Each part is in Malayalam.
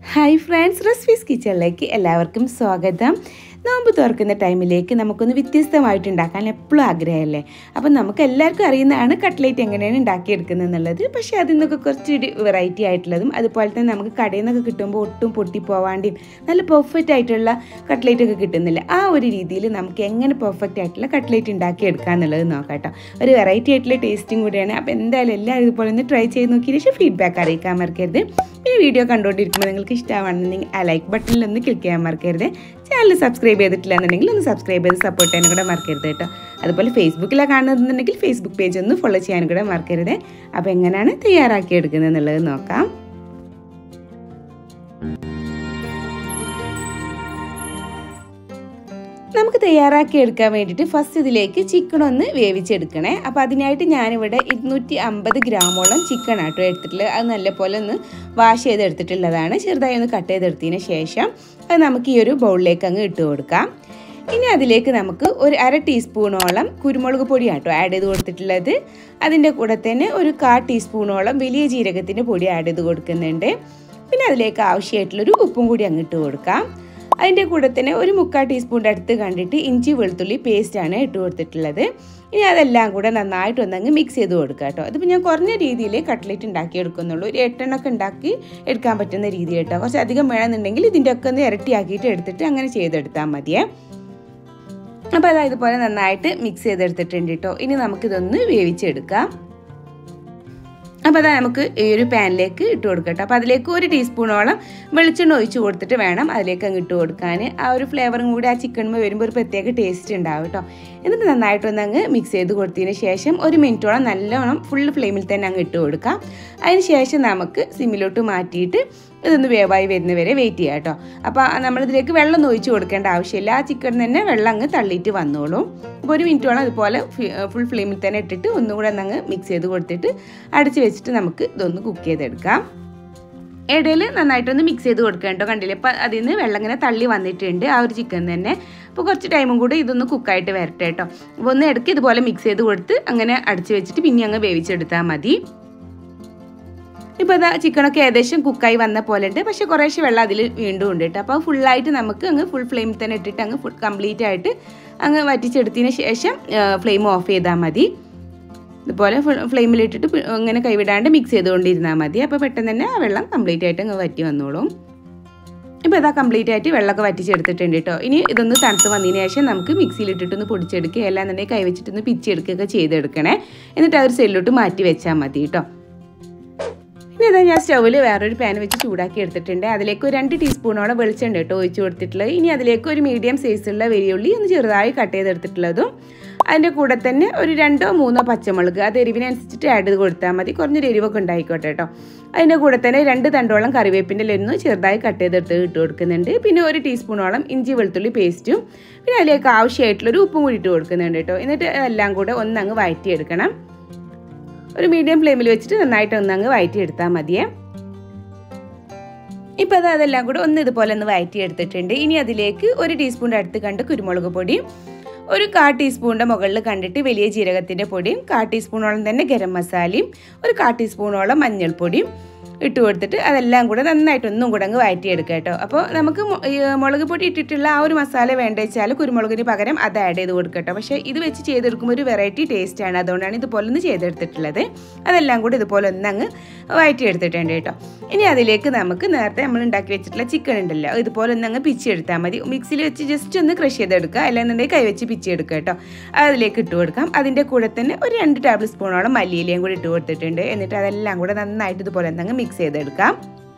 ഹായ് ഫ്രണ്ട്സ് റെസിപ്പീസ് കിച്ചണിലേക്ക് എല്ലാവർക്കും സ്വാഗതം നോമ്പ് തുറക്കുന്ന ടൈമിലേക്ക് നമുക്കൊന്ന് വ്യത്യസ്തമായിട്ട് ഉണ്ടാക്കാൻ എപ്പോഴും ആഗ്രഹമല്ലേ അപ്പം നമുക്ക് എല്ലാവർക്കും അറിയുന്നതാണ് കട്ട്ലേറ്റ് എങ്ങനെയാണ് ഉണ്ടാക്കിയെടുക്കുന്നത് എന്നുള്ളത് പക്ഷേ അതിൽ നിന്നൊക്കെ കുറച്ചൊരു വെറൈറ്റി ആയിട്ടുള്ളതും അതുപോലെ തന്നെ നമുക്ക് കടയിൽ നിന്നൊക്കെ കിട്ടുമ്പോൾ ഒട്ടും പൊട്ടിപ്പോവാണ്ടിയും നല്ല പെർഫെക്റ്റ് ആയിട്ടുള്ള കട്ട്ലേറ്റ് ഒക്കെ കിട്ടുന്നില്ല ആ ഒരു രീതിയിൽ നമുക്ക് എങ്ങനെ പെർഫെക്റ്റ് ആയിട്ടുള്ള കട്ട്ലേറ്റ് ഉണ്ടാക്കിയെടുക്കുക എന്നുള്ളത് നോക്കാം കേട്ടോ ഒരു വെറൈറ്റി ആയിട്ടുള്ള ടേസ്റ്റും കൂടിയാണ് അപ്പോൾ എന്തായാലും എല്ലാവരും ഇതുപോലെ ഒന്ന് ട്രൈ ചെയ്ത് നോക്കിയ ശേഷം ഫീഡ്ബാക്ക് അറിയിക്കാൻ മറക്കരുത് ഈ വീഡിയോ കണ്ടുകൊണ്ടിരിക്കുമ്പോൾ നിങ്ങൾക്ക് ഇഷ്ടമാണെന്നുണ്ടെങ്കിൽ ആ ലൈക്ക് ബട്ടണിൽ ഒന്ന് ക്ലിക്ക് ചെയ്യാൻ മറക്കരുത് ചാനൽ സബ്സ്ക്രൈബ് ചെയ്തിട്ടില്ല എന്നുണ്ടെങ്കിൽ ഒന്ന് സബ്സ്ക്രൈബ് ചെയ്ത് സപ്പോർട്ട് ചെയ്യാനും കൂടെ മറക്കരുത് കേട്ടോ അതുപോലെ ഫേസ്ബുക്കിലാണ് കാണുന്നുണ്ടെങ്കിൽ ഫേസ്ബുക്ക് പേജ് ഒന്ന് ഫോളോ ചെയ്യാനും കൂടെ മറക്കരുത് അപ്പോൾ എങ്ങനെയാണ് തയ്യാറാക്കി എടുക്കുന്നത് എന്നുള്ളത് നോക്കാം നമുക്ക് തയ്യാറാക്കി എടുക്കാൻ വേണ്ടിയിട്ട് ഫസ്റ്റ് ഇതിലേക്ക് ചിക്കൻ ഒന്ന് വേവിച്ചെടുക്കണേ അപ്പോൾ അതിനായിട്ട് ഞാനിവിടെ ഇരുന്നൂറ്റി അമ്പത് ഗ്രാമോളം ചിക്കൻ ആട്ടോ എടുത്തിട്ടുള്ളത് അത് നല്ലപോലെ ഒന്ന് വാഷ് ചെയ്തെടുത്തിട്ടുള്ളതാണ് ചെറുതായി ഒന്ന് കട്ട് ചെയ്തെടുത്തതിന് ശേഷം അത് നമുക്ക് ഈ ഒരു ബൗളിലേക്ക് അങ്ങ് ഇട്ട് കൊടുക്കാം ഇനി അതിലേക്ക് നമുക്ക് ഒരു അര ടീസ്പൂണോളം കുരുമുളക് പൊടി ആട്ടോ ആഡ് ചെയ്ത് കൊടുത്തിട്ടുള്ളത് അതിൻ്റെ കൂടെ തന്നെ ഒരു കാ ടീസ്പൂണോളം വലിയ ജീരകത്തിൻ്റെ പൊടി ആഡ് ചെയ്ത് കൊടുക്കുന്നുണ്ട് പിന്നെ അതിലേക്ക് ആവശ്യമായിട്ടുള്ളൊരു ഉപ്പും കൂടി അങ്ങിട്ട് കൊടുക്കാം അതിൻ്റെ കൂടെ തന്നെ ഒരു മുക്കാൽ ടീസ്പൂണിൻ്റെ അടുത്ത് കണ്ടിട്ട് ഇഞ്ചി വെളുത്തുള്ളി പേസ്റ്റാണ് ഇട്ട് കൊടുത്തിട്ടുള്ളത് ഇനി അതെല്ലാം കൂടെ നന്നായിട്ട് ഒന്നങ്ങ് മിക്സ് ചെയ്ത് കൊടുക്കുക കേട്ടോ അതിപ്പോൾ ഞാൻ കുറഞ്ഞ രീതിയിൽ കട്ട്ലേറ്റ് ഉണ്ടാക്കി എടുക്കുന്നുള്ളൂ ഒരു എട്ടെണ്ണൊക്കെ ഉണ്ടാക്കി എടുക്കാൻ പറ്റുന്ന രീതി കേട്ടോ കുറച്ച് അധികം വേണമെന്നുണ്ടെങ്കിൽ ഇതിൻ്റെ ഒക്കെ ഒന്ന് ഇരട്ടിയാക്കിയിട്ട് എടുത്തിട്ട് അങ്ങനെ ചെയ്തെടുത്താൽ മതിയേ അപ്പോൾ അതായത് ഇതുപോലെ നന്നായിട്ട് മിക്സ് ചെയ്തെടുത്തിട്ടുണ്ട് കേട്ടോ ഇനി നമുക്കിതൊന്ന് വേവിച്ചെടുക്കാം അപ്പോൾ അതാ നമുക്ക് ഈ ഒരു പാനിലേക്ക് ഇട്ട് കൊടുക്കട്ടെ അപ്പോൾ അതിലേക്ക് ഒരു ടീസ്പൂണോളം വെളിച്ചെണ്ണ ഒഴിച്ച് കൊടുത്തിട്ട് വേണം അതിലേക്ക് അങ്ങ് ഇട്ട് കൊടുക്കാൻ ആ ഒരു ഫ്ലേവറും കൂടി ആ ചിക്കനുമ്പോൾ വരുമ്പോൾ ഒരു പ്രത്യേക ടേസ്റ്റ് ഉണ്ടാവും കേട്ടോ എന്നിട്ട് നന്നായിട്ടൊന്ന് അങ്ങ് മിക്സ് ചെയ്ത് കൊടുത്തതിന് ശേഷം ഒരു മിനിറ്റോളം നല്ലോണം ഫുൾ ഫ്ലെയിമിൽ തന്നെ അങ്ങ് ഇട്ട് കൊടുക്കാം അതിന് ശേഷം നമുക്ക് സിമ്മിലോട്ട് മാറ്റിയിട്ട് ഇതൊന്ന് വേവായി വരുന്ന വരെ വെയിറ്റ് ചെയ്യാം കേട്ടോ അപ്പോൾ നമ്മളിതിലേക്ക് വെള്ളം ഒഴിച്ച് കൊടുക്കേണ്ട ആവശ്യമില്ല ആ ചിക്കൻ തന്നെ വെള്ളം അങ്ങ് തള്ളിയിട്ട് വന്നോളും അപ്പോൾ ഒരു മിനിറ്റോളം അതുപോലെ ഫുൾ ഫ്ലെയിമിൽ തന്നെ ഇട്ടിട്ട് ഒന്നും കൂടെ അങ്ങ് മിക്സ് ചെയ്ത് കൊടുത്തിട്ട് അടച്ച് വെച്ചിട്ട് നമുക്ക് ഇതൊന്ന് കുക്ക് ചെയ്തെടുക്കാം ഇടയിൽ നന്നായിട്ടൊന്ന് മിക്സ് ചെയ്ത് കൊടുക്കുക കേട്ടോ കണ്ടില്ലേ അപ്പോൾ അതിൽ നിന്ന് വെള്ളം ഇങ്ങനെ തള്ളി വന്നിട്ടുണ്ട് ആ ഒരു ചിക്കൻ തന്നെ അപ്പോൾ കുറച്ച് ടൈമും കൂടി ഇതൊന്ന് കുക്കായിട്ട് വരട്ടെ കേട്ടോ അപ്പോൾ ഒന്ന് ഇടയ്ക്ക് ഇതുപോലെ മിക്സ് ചെയ്ത് കൊടുത്ത് അങ്ങനെ അടച്ച് വെച്ചിട്ട് പിന്നെ അങ്ങ് വേവിച്ചെടുത്താൽ മതി ഇപ്പോൾ അതാ ചിക്കനൊക്കെ ഏകദേശം കുക്കായി വന്ന പോലെ ഉണ്ട് പക്ഷേ കുറേശ്ശെ വെള്ളം അതിൽ വീണ്ടും ഉണ്ട് കേട്ടോ അപ്പോൾ ഫുള്ളായിട്ട് നമുക്ക് അങ്ങ് ഫുൾ ഫ്ലെയിമിൽ തന്നെ ഇട്ടിട്ട് അങ്ങ് ഫുൾ കംപ്ലീറ്റ് ആയിട്ട് അങ്ങ് വറ്റിച്ചെടുത്തതിന് ശേഷം ഫ്ലെയിം ഓഫ് ചെയ്താൽ മതി ഇതുപോലെ ഫ്ലെയിമിലിട്ടിട്ട് ഇങ്ങനെ കൈവിടാണ്ട് മിക്സ് ചെയ്തുകൊണ്ടിരുന്നാൽ മതി അപ്പോൾ പെട്ടെന്ന് തന്നെ ആ വെള്ളം കംപ്ലീറ്റ് ആയിട്ട് അങ്ങ് വറ്റി വന്നോളും ഇപ്പോൾ ഇതാ കംപ്ലീറ്റ് ആയിട്ട് വെള്ളമൊക്കെ വറ്റിച്ചെടുത്തിട്ടുണ്ട് കേട്ടോ ഇനി ഇതൊന്ന് തണുത്ത് വന്നതിന് ശേഷം നമുക്ക് മിക്സിയിലിട്ടിട്ടൊന്ന് പൊടിച്ചെടുക്കുക അല്ലാന്നുണ്ടെങ്കിൽ കൈ വെച്ചിട്ടൊന്ന് പിച്ചെടുക്കുകയൊക്കെ ചെയ്തെടുക്കണേ എന്നിട്ട് അതൊരു സെല്ലോട്ട് മാറ്റി വെച്ചാൽ മതി കേട്ടോ ഇനി ഇതാ ഞാൻ സ്റ്റൗവിൽ വേറൊരു പാൻ വെച്ച് ചൂടാക്കി എടുത്തിട്ടുണ്ട് അതിലേക്ക് ഒരു രണ്ട് ടീസ്പൂണോളം വെളിച്ചെണ്ണ കേട്ടോ ഒഴിച്ച് കൊടുത്തിട്ടുള്ളത് ഇനി അതിലേക്ക് ഒരു മീഡിയം സൈസുള്ള വെരിയുള്ളി ഒന്ന് ചെറുതായി കട്ട് ചെയ്തെടുത്തിട്ടുള്ളതും അതിൻ്റെ കൂടെ തന്നെ ഒരു രണ്ടോ മൂന്നോ പച്ചമുളക് അത് എരിവിനനുസരിച്ചിട്ട് ആഡ് ചെയ്ത് കൊടുത്താൽ മതി കുറഞ്ഞൊരു എരിവൊക്കെ ഉണ്ടായിക്കോട്ടെ കേട്ടോ അതിൻ്റെ കൂടെ തന്നെ രണ്ട് തണ്ടോളം കറിവേപ്പിൻ്റെ ലൊന്ന് ചെറുതായി കട്ട് ചെയ്തെടുത്ത് ഇട്ട് കൊടുക്കുന്നുണ്ട് പിന്നെ ഒരു ടീസ്പൂണോളം ഇഞ്ചി വെളുത്തുള്ളി പേസ്റ്റും പിന്നെ അതിലേക്ക് ആവശ്യമായിട്ടുള്ളൊരു ഉപ്പും കൂടി ഇട്ട് കൊടുക്കുന്നുണ്ട് കേട്ടോ എന്നിട്ട് എല്ലാം കൂടെ ഒന്നങ്ങ് വഴറ്റിയെടുക്കണം ഒരു മീഡിയം ഫ്ലെയിമിൽ വെച്ചിട്ട് നന്നായിട്ട് ഒന്നങ്ങ് വഴറ്റിയെടുത്താൽ മതിയേ ഇപ്പോൾ അത് അതെല്ലാം കൂടെ ഒന്ന് ഇതുപോലെ ഒന്ന് വഴറ്റിയെടുത്തിട്ടുണ്ട് ഇനി അതിലേക്ക് ഒരു ടീസ്പൂണിൻ്റെ അടുത്ത് കണ്ട് കുരുമുളക് പൊടിയും ഒരു കാ ടീസ്പൂണിൻ്റെ മുകളിൽ കണ്ടിട്ട് വലിയ ജീരകത്തിൻ്റെ പൊടിയും കാ ടീസ്പൂണോളം തന്നെ ഗരം മസാലയും ഒരു കാ ടീസ്പൂണോളം മഞ്ഞൾപ്പൊടിയും ഇട്ട് കൊടുത്തിട്ട് അതെല്ലാം കൂടെ നന്നായിട്ട് ഒന്നും കൂടെ അങ്ങ് വഴറ്റിയെടുക്കുക കേട്ടോ അപ്പോൾ നമുക്ക് മുളക് പൊടി ഇട്ടിട്ടുള്ള ആ ഒരു മസാല വേണ്ട വെച്ചാൽ കുരുമുളകിന് പകരം അത് ആഡ് ചെയ്ത് കൊടുക്കട്ടോ പക്ഷേ ഇത് വെച്ച് ചെയ്തെടുക്കുമ്പോൾ ഒരു വെറൈറ്റി ടേസ്റ്റാണ് അതുകൊണ്ടാണ് ഇതുപോലെ ഒന്ന് ചെയ്തെടുത്തിട്ടുള്ളത് അതെല്ലാം കൂടി ഇതുപോലെ ഒന്ന് അങ്ങ് വഴറ്റിയെടുത്തിട്ടുണ്ട് കേട്ടോ ഇനി അതിലേക്ക് നമുക്ക് നേരത്തെ നമ്മൾ ഉണ്ടാക്കി വെച്ചിട്ടുള്ള ചിക്കൻ ഉണ്ടല്ലോ ഇതുപോലെ ഒന്ന് അങ്ങ് പിച്ചെടുത്താൽ മതി മിക്സിയിൽ വെച്ച് ജസ്റ്റ് ഒന്ന് ക്രഷ് ചെയ്തെടുക്കുക അല്ലാന്നുണ്ടെങ്കിൽ കൈ വെച്ച് പിച്ചെടുക്കുക കേട്ടോ അതിലേക്ക് ഇട്ട് കൊടുക്കാം അതിൻ്റെ കൂടെ തന്നെ ഒരു രണ്ട് ടേബിൾ സ്പൂണോളം മല്ലിയിലയും കൂടി ഇട്ട് കൊടുത്തിട്ടുണ്ട് എന്നിട്ട് അതെല്ലാം കൂടെ നന്നായിട്ട് ഇതുപോലെ ഒന്ന് മിക്സ് ചെയ്തെടുക്കാം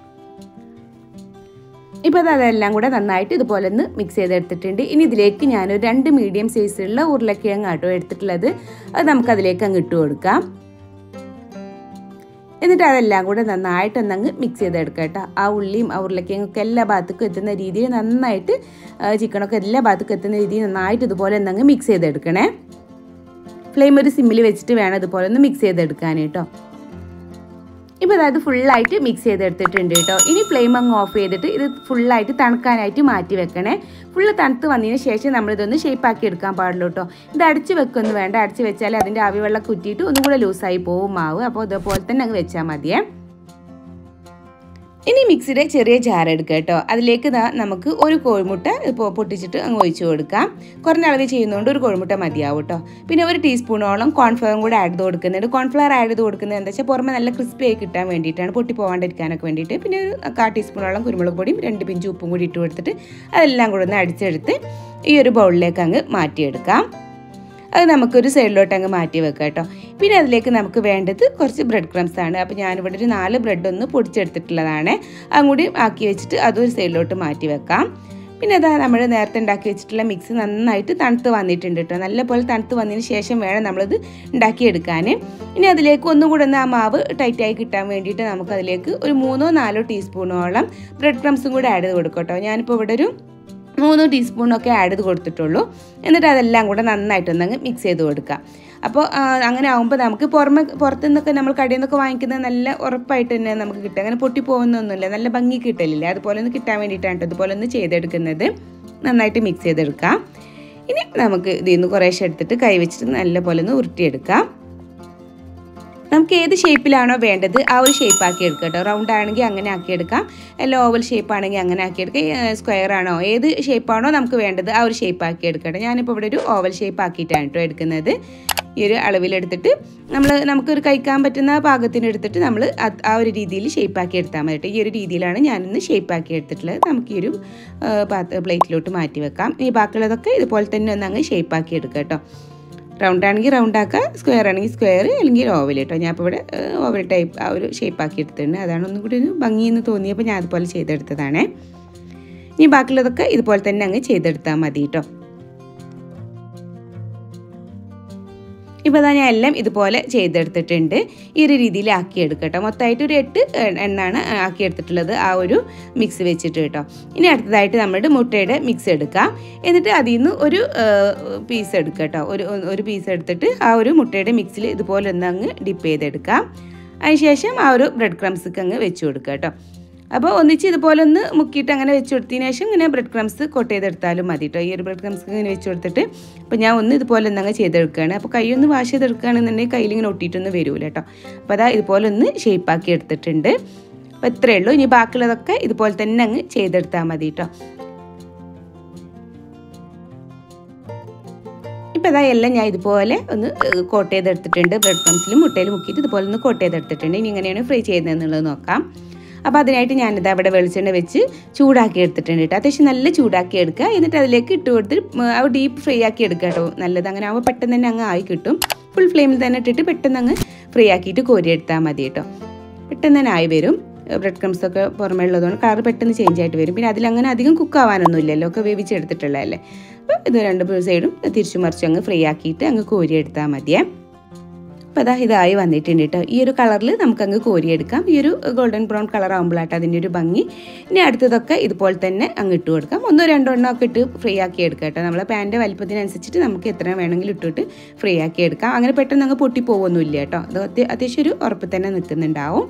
ഇപ്പോൾ അത് അതെല്ലാം കൂടെ നന്നായിട്ട് ഇതുപോലെ ഒന്ന് മിക്സ് ചെയ്തെടുത്തിട്ടുണ്ട് ഇനി ഇതിലേക്ക് ഞാനൊരു രണ്ട് മീഡിയം സൈസിലുള്ള ഉരുളക്കിഴങ്ങ് ആട്ടോ എടുത്തിട്ടുള്ളത് അത് നമുക്കതിലേക്ക് അങ്ങ് ഇട്ട് കൊടുക്കാം എന്നിട്ട് അതെല്ലാം കൂടെ നന്നായിട്ട് ഒന്നങ്ങ് മിക്സ് ചെയ്തെടുക്കുക കേട്ടോ ആ ഉള്ളിയും ആ ഉരുളക്കിഴങ്ങൊക്കെ എല്ലാ ഭാഗത്തേക്കും എത്തുന്ന രീതിയിൽ നന്നായിട്ട് ചിക്കനൊക്കെ എല്ലാ ഭാഗത്തേക്കും എത്തുന്ന രീതിയിൽ നന്നായിട്ട് ഇതുപോലെ ഒന്നങ്ങ് മിക്സ് ചെയ്തെടുക്കണേ ഫ്ലെയിം ഒരു സിമ്മിൽ വെച്ചിട്ട് വേണം ഇതുപോലെ ഒന്ന് മിക്സ് ചെയ്തെടുക്കാൻ കേട്ടോ ഇപ്പോൾ അതായത് ഫുള്ളായിട്ട് മിക്സ് ചെയ്തെടുത്തിട്ടുണ്ട് കേട്ടോ ഇനി ഫ്ലെയിം അങ്ങ് ഓഫ് ചെയ്തിട്ട് ഇത് ഫുള്ളായിട്ട് തണുക്കാനായിട്ട് മാറ്റി വെക്കണേ ഫുള്ള് തണുത്ത് വന്നതിന് ശേഷം നമ്മളിതൊന്ന് ഷേപ്പാക്കി എടുക്കാൻ പാടുള്ളൂ കേട്ടോ ഇത് അടിച്ച് വെക്കൊന്നും വേണ്ട അടിച്ച് വെച്ചാൽ അതിൻ്റെ ആവി വെള്ളം കുറ്റിയിട്ട് ഒന്നും കൂടെ ലൂസായി പോവും മാവ് അപ്പോൾ ഇതേപോലെ തന്നെ അങ്ങ് വെച്ചാൽ മതിയേ ഇനി മിക്സിയുടെ ചെറിയ ജാർ എടുക്കുക കേട്ടോ അതിലേക്ക് ദാ നമുക്ക് ഒരു കോഴിമുട്ട ഇപ്പോൾ പൊട്ടിച്ചിട്ട് അങ്ങ് ഒഴിച്ചു കൊടുക്കാം കുറഞ്ഞ അളവിൽ ചെയ്യുന്നതുകൊണ്ട് ഒരു കോഴിമുട്ട മതിയാവും കേട്ടോ പിന്നെ ഒരു ടീസ്പൂണോളം കോൺഫ്ലവറും കൂടെ ആഡ് ചെയ്ത് കൊടുക്കുന്നുണ്ട് കോൺഫ്ലവർ ആഡ് ചെയ്ത് കൊടുക്കുന്നത് എന്താ വെച്ചാൽ പുറമെ നല്ല ക്രിസ്പി ആയി കിട്ടാൻ വേണ്ടിയിട്ടാണ് പൊട്ടി പോകാണ്ടിരിക്കാനൊക്കെ വേണ്ടിയിട്ട് പിന്നെ ഒരു കാ ടീസ്പൂണോളം കുരുമുളക് പൊടിയും രണ്ട് പിഞ്ച് ഉപ്പും കൂടി ഇട്ട് കൊടുത്തിട്ട് അതെല്ലാം കൂടെ ഒന്ന് അടിച്ചെടുത്ത് ഈ ഒരു ബൗളിലേക്ക് അങ്ങ് മാറ്റിയെടുക്കാം അത് നമുക്കൊരു സൈഡിലോട്ട് അങ്ങ് മാറ്റി വെക്കാം കേട്ടോ പിന്നെ അതിലേക്ക് നമുക്ക് വേണ്ടത് കുറച്ച് ബ്രെഡ് ക്രംസ് ആണ് അപ്പോൾ ഞാനിവിടെ ഒരു നാല് ബ്രെഡ് ഒന്ന് പൊടിച്ചെടുത്തിട്ടുള്ളതാണ് അതും കൂടി ആക്കി വെച്ചിട്ട് അതൊരു സൈഡിലോട്ട് മാറ്റി വെക്കാം പിന്നെ അതാ നമ്മൾ നേരത്തെ ഉണ്ടാക്കി വെച്ചിട്ടുള്ള മിക്സ് നന്നായിട്ട് തണുത്ത് വന്നിട്ടുണ്ട് കേട്ടോ നല്ലപോലെ തണുത്ത് വന്നതിന് ശേഷം വേണം നമ്മളിത് ഉണ്ടാക്കിയെടുക്കാൻ ഇനി അതിലേക്ക് ഒന്നും കൂടെ ഒന്ന് ആ മാവ് ടൈറ്റായി കിട്ടാൻ വേണ്ടിയിട്ട് നമുക്ക് അതിലേക്ക് ഒരു മൂന്നോ നാലോ ടീസ്പൂണോളം ബ്രെഡ് ക്രംസും കൂടെ ആഡ് ചെയ്ത് കൊടുക്കാം കേട്ടോ ഞാനിപ്പോൾ ഇവിടെ ഒരു മൂന്ന് ടീസ്പൂണൊക്കെ ആഡ് ചെയ്ത് കൊടുത്തിട്ടുള്ളൂ എന്നിട്ട് അതെല്ലാം കൂടെ നന്നായിട്ടൊന്നങ്ങ് മിക്സ് ചെയ്ത് കൊടുക്കുക അപ്പോൾ അങ്ങനെ ആകുമ്പോൾ നമുക്ക് പുറമെ പുറത്തു നിന്നൊക്കെ നമ്മൾ കടയിൽ നിന്നൊക്കെ വാങ്ങിക്കുന്നത് നല്ല ഉറപ്പായിട്ട് തന്നെ നമുക്ക് കിട്ടും അങ്ങനെ പൊട്ടി പോകുന്നൊന്നുമില്ല നല്ല ഭംഗി കിട്ടലില്ല അതുപോലെ ഒന്ന് കിട്ടാൻ വേണ്ടിയിട്ടാണ് കേട്ടോ ഇതുപോലെ ഒന്ന് ചെയ്തെടുക്കുന്നത് നന്നായിട്ട് മിക്സ് ചെയ്തെടുക്കാം ഇനി നമുക്ക് ഇതിൽ നിന്ന് കുറേശ്ശെ എടുത്തിട്ട് കൈ വെച്ചിട്ട് നല്ല പോലെ ഒന്ന് ഉരുട്ടിയെടുക്കാം നമുക്ക് ഏത് ഷേപ്പിലാണോ വേണ്ടത് ആ ഒരു ഷേപ്പ് ആക്കി എടുക്കുക കേട്ടോ റൗണ്ട് ആണെങ്കിൽ അങ്ങനെ ആക്കിയെടുക്കാം അല്ല ഓവൽ ഷേപ്പ് ആണെങ്കിൽ അങ്ങനെ ആക്കിയെടുക്കാം സ്ക്വയർ ആണോ ഏത് ഷേപ്പാണോ നമുക്ക് വേണ്ടത് ആ ഒരു ഷേപ്പ് ആക്കി എടുക്കട്ടെ ഞാനിപ്പോൾ ഇവിടെ ഒരു ഓവൽ ഷേപ്പ് ആക്കിയിട്ടാണ് കേട്ടോ എടുക്കുന്നത് ഈ ഒരു അളവിലെടുത്തിട്ട് നമ്മൾ നമുക്കൊരു കഴിക്കാൻ പറ്റുന്ന പാകത്തിന് എടുത്തിട്ട് നമ്മൾ ആ ഒരു രീതിയിൽ ഷേപ്പ് ആക്കി എടുത്താൽ മതി കേട്ടോ ഈ ഒരു രീതിയിലാണ് ഞാനിന്ന് ഷേപ്പ് ആക്കി എടുത്തിട്ടുള്ളത് നമുക്ക് ഈ ഒരു പാത്ര പ്ലേറ്റിലോട്ട് മാറ്റി വെക്കാം ഈ ബാക്കിയുള്ളതൊക്കെ ഇതുപോലെ തന്നെ ഒന്ന് അങ്ങ് ഷേപ്പ് ആക്കി എടുക്കുക കേട്ടോ റൗണ്ട് ആണെങ്കിൽ റൗണ്ട് ആക്കുക സ്ക്വയർ ആണെങ്കിൽ സ്ക്വയർ അല്ലെങ്കിൽ ഓവൽ കേട്ടോ ഞാൻ ഇപ്പോൾ ഇവിടെ ഓവൽ ടൈപ്പ് ആ ഒരു ഷേപ്പ് ആക്കി എടുത്തിട്ടുണ്ട് അതാണ് ഒന്നും കൂടി ഒരു ഭംഗിയെന്ന് തോന്നിയപ്പോൾ ഞാൻ അതുപോലെ ചെയ്തെടുത്തതാണ് ഇനി ബാക്കിയുള്ളതൊക്കെ ഇതുപോലെ തന്നെ അങ്ങ് ചെയ്തെടുത്താൽ മതി കേട്ടോ ഇപ്പോൾ ഇതാ ഞാൻ എല്ലാം ഇതുപോലെ ചെയ്തെടുത്തിട്ടുണ്ട് ഈ ഒരു രീതിയിൽ ആക്കിയെടുക്കുക കേട്ടോ മൊത്തമായിട്ട് ഒരു എട്ട് എണ്ണാണ് ആക്കിയെടുത്തിട്ടുള്ളത് ആ ഒരു മിക്സ് വെച്ചിട്ട് കേട്ടോ ഇനി അടുത്തതായിട്ട് നമ്മുടെ മുട്ടയുടെ മിക്സ് എടുക്കാം എന്നിട്ട് അതിൽ നിന്ന് ഒരു പീസ് എടുക്കുക കേട്ടോ ഒരു ഒരു പീസ് എടുത്തിട്ട് ആ ഒരു മുട്ടയുടെ മിക്സിൽ ഇതുപോലെ ഒന്ന് അങ്ങ് ഡിപ്പ് ചെയ്തെടുക്കാം അതിനുശേഷം ആ ഒരു ബ്രെഡ് ക്രംസൊക്കെ അങ്ങ് വെച്ച് കൊടുക്കുക കേട്ടോ അപ്പോൾ ഒന്നിച്ച് ഇതുപോലെ ഒന്ന് മുക്കിയിട്ട് അങ്ങനെ വെച്ച് കൊടുത്തതിന് ശേഷം ഇങ്ങനെ ബ്രെഡ് ക്രംസ് കൊട്ട് ചെയ്തെടുത്താലും മതി കേട്ടോ ഈ ഒരു ബ്രെഡ് ക്രംസ് ഇങ്ങനെ വെച്ച് കൊടുത്തിട്ട് അപ്പോൾ ഞാൻ ഒന്ന് ഇതുപോലെ ഒന്ന് അങ്ങ് ചെയ്തെടുക്കുകയാണ് അപ്പോൾ കൈ ഒന്ന് വാഷ് ചെയ്തെടുക്കുകയാണെന്നുണ്ടെങ്കിൽ കയ്യിൽ ഇങ്ങനെ ഒട്ടിയിട്ടൊന്നും വരൂല കേട്ടോ അപ്പോൾ അതാ ഇതുപോലെ ഒന്ന് ഷേപ്പാക്കി എടുത്തിട്ടുണ്ട് അപ്പോൾ ഇത്രയേ ഉള്ളൂ ഇനി ബാക്കിയുള്ളതൊക്കെ ഇതുപോലെ തന്നെ അങ്ങ് ചെയ്തെടുത്താൽ മതി കേട്ടോ ഇപ്പോൾ ഇതാ എല്ലാം ഞാൻ ഇതുപോലെ ഒന്ന് കോട്ട് ചെയ്തെടുത്തിട്ടുണ്ട് ബ്രെഡ് ക്രംസിലും മുട്ടയിലും മുക്കിയിട്ട് ഇതുപോലെ ഒന്ന് കോട്ട് ചെയ്തെടുത്തിട്ടുണ്ട് ഇനി എങ്ങനെയാണ് ഫ്രൈ ചെയ്യുന്നതെന്നുള്ളത് നോക്കാം അപ്പോൾ അതിനായിട്ട് ഞാനിത് അവിടെ വെളിച്ചെണ്ണ വെച്ച് ചൂടാക്കി എടുത്തിട്ടുണ്ട് കേട്ടോ അത്യാവശ്യം നല്ല ചൂടാക്കി എടുക്കുക എന്നിട്ട് അതിലേക്ക് ഇട്ട് കൊടുത്ത് ആ ഡീപ്പ് ഫ്രൈ ആക്കി എടുക്കുക കേട്ടോ നല്ലത് അങ്ങനെ ആകുമ്പോൾ പെട്ടെന്ന് തന്നെ അങ്ങ് ആയി കിട്ടും ഫുൾ ഫ്ലെയിമിൽ തന്നെ ഇട്ടിട്ട് പെട്ടെന്ന് അങ്ങ് ഫ്രൈ ആക്കിയിട്ട് കോരി എടുത്താൽ മതി കേട്ടോ പെട്ടെന്ന് തന്നെ ആയി വരും ബ്രെഡ് ക്രംസ് ഒക്കെ പുറമേ ഉള്ളതുകൊണ്ട് കളർ പെട്ടെന്ന് ചേഞ്ച് ആയിട്ട് വരും പിന്നെ അതിലങ്ങനെ അധികം കുക്ക് ആവാനൊന്നും ഇല്ലല്ലോ ഒക്കെ വേവിച്ചെടുത്തിട്ടുള്ളതല്ലേ അപ്പോൾ ഇത് രണ്ട് സൈഡും തിരിച്ചു മറിച്ച് അങ്ങ് ഫ്രൈ ആക്കിയിട്ട് അങ്ങ് കോരി എടുത്താൽ മതിയേ അപ്പോൾ അതാ ഇതായി വന്നിട്ടുണ്ട് കേട്ടോ ഈ ഒരു കളറിൽ നമുക്കങ്ങ് കോരിയെടുക്കാം ഈ ഒരു ഗോൾഡൻ ബ്രൗൺ കളർ ആകുമ്പോഴാട്ടോ അതിൻ്റെ ഒരു ഭംഗി ഇനി അടുത്തതൊക്കെ ഇതുപോലെ തന്നെ അങ്ങ് ഇട്ട് കൊടുക്കാം ഒന്നോ രണ്ടോ എണ്ണോ ഒക്കെ ഇട്ട് ഫ്രൈ ആക്കി എടുക്കാം കേട്ടോ നമ്മളെ പാൻ്റെ വലിപ്പത്തിനനുസരിച്ചിട്ട് നമുക്ക് എത്ര വേണമെങ്കിലും ഇട്ടിട്ട് ഫ്രൈ ആക്കി എടുക്കാം അങ്ങനെ പെട്ടെന്ന് അങ്ങ് പൊട്ടി പോകുമൊന്നുമില്ല കേട്ടോ അത് അത്യാവശ്യം ഒരു ഉറപ്പ് തന്നെ നിൽക്കുന്നുണ്ടാവും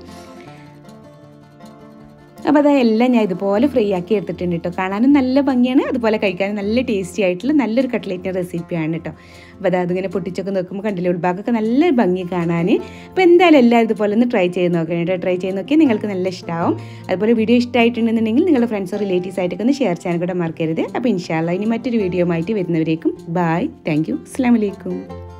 അപ്പോൾ അത് എല്ലാം ഞാൻ ഇതുപോലെ ഫ്രൈ ആക്കി എടുത്തിട്ടുണ്ട് കേട്ടോ കാണാനും നല്ല ഭംഗിയാണ് അതുപോലെ കഴിക്കാനും നല്ല ടേസ്റ്റി ആയിട്ടുള്ള നല്ലൊരു കട്ട്ലേറ്റിൻ്റെ റെസിപ്പിയാണ് കേട്ടോ അപ്പോൾ അത് അതിങ്ങനെ പൊട്ടിച്ചൊക്കെ നോക്കുമ്പോൾ കണ്ടില്ലേ ഉൾഭാഗമൊക്കെ നല്ല ഭംഗി കാണാൻ അപ്പോൾ എന്തായാലും എല്ലാവരും ഇതുപോലെ ഒന്ന് ട്രൈ ചെയ്ത് നോക്കണം കേട്ടോ ട്രൈ ചെയ്ത് നോക്കിയാൽ നിങ്ങൾക്ക് നല്ല ഇഷ്ടമാവും അതുപോലെ വീഡിയോ ഇഷ്ടമായിട്ടുണ്ടെന്നുണ്ടെങ്കിൽ നിങ്ങളുടെ ഫ്രണ്ട്സോ റിലേറ്റീവ്സ് ആയിട്ടൊക്കെ ഒന്ന് ഷെയർ ചെയ്യാൻ കൂടെ മറക്കരുത് അപ്പോൾ ഇൻഷാല്ല ഇനി മറ്റൊരു വീഡിയോ ആയിട്ട് വരുന്നവരേക്കും ബായ് താങ്ക് യു അസ്സാം വലൈക്കും